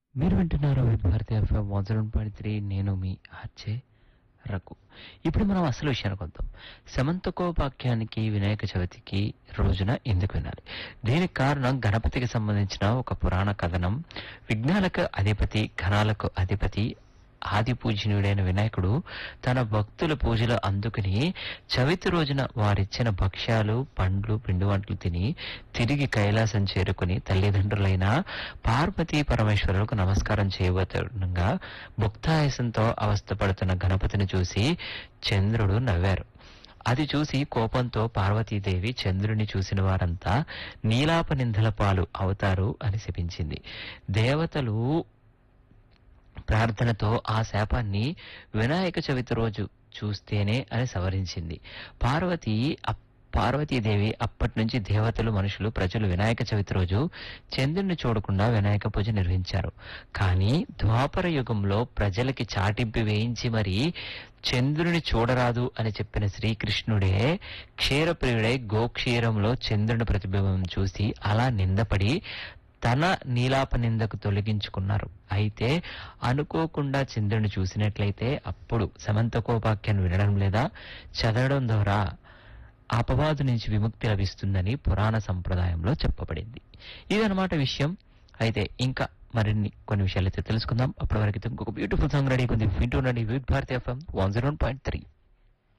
మీరు వింటున్నారు with Bharati FM one zero point three నేను మీ ఆర్జే రఘు ఇప్పుడు మనం అసలు విషయానికి వద్దాం సమంతకోపాఖ్యానికి వినాయక చవితికి రోజున ఎందుకు వినాలి దీనికి కారణం గణపతికి సంబంధించిన ఒక పురాణ కథనం విఘ్నాలకు అధిపతి ఘనాలకు అధిపతి ఆది పూజనీయుడైన వినాయకుడు తన భక్తుల పూజలు అందుకుని చవితి రోజున వారిచ్చిన భక్ష్యాలు పండ్లు పిండి వంటలు తిని తిరిగి కైలాసం చేరుకుని తల్లిదండ్రులైన పార్వతీ పరమేశ్వరులకు నమస్కారం చేయబోతుండగా భుక్తాయసంతో అవస్థపడుతున్న గణపతిని చూసి చంద్రుడు నవ్వారు అది చూసి కోపంతో పార్వతీదేవి చంద్రుని చూసిన వారంతా నీలాప నిందల పాలు అవుతారు అని శపించింది దేవతలు ప్రార్థనతో ఆ శాపాన్ని వినాయక చవితి రోజు చూస్తేనే అని సవరించింది పార్వతి అప్- పార్వతీదేవి అప్పటి నుంచి దేవతలు మనుషులు ప్రజలు వినాయక చవితి రోజు చంద్రుని చూడకుండా వినాయక పూజ నిర్వహించారు కానీ ద్వాపర యుగంలో ప్రజలకి చాటింపు వేయించి మరి చంద్రుని చూడరాదు అని చెప్పిన శ్రీకృష్ణుడే క్షీరప్రియుడై గోక్షీరంలో చంద్రుని ప్రతిబింబం చూసి అలా నిందపడి తన నీలాప నిందకు తొలగించుకున్నారు అయితే అనుకోకుండా చంద్రుని చూసినట్లయితే అప్పుడు సమంతకోపాఖ్యాన్ని వినడం లేదా చదవడం ద్వారా అపవాదు నుంచి విముక్తి లభిస్తుందని పురాణ సంప్రదాయంలో చెప్పబడింది ఇదన్నమాట విషయం అయితే ఇంకా మరిన్ని కొన్ని విషయాలు అయితే తెలుసుకుందాం అప్పటి వరకు ఇంకొక బ్యూటిఫుల్ సాంగ్ రెడీ ఉంది వింటూ ఉండండి with Bharati FM one zero point three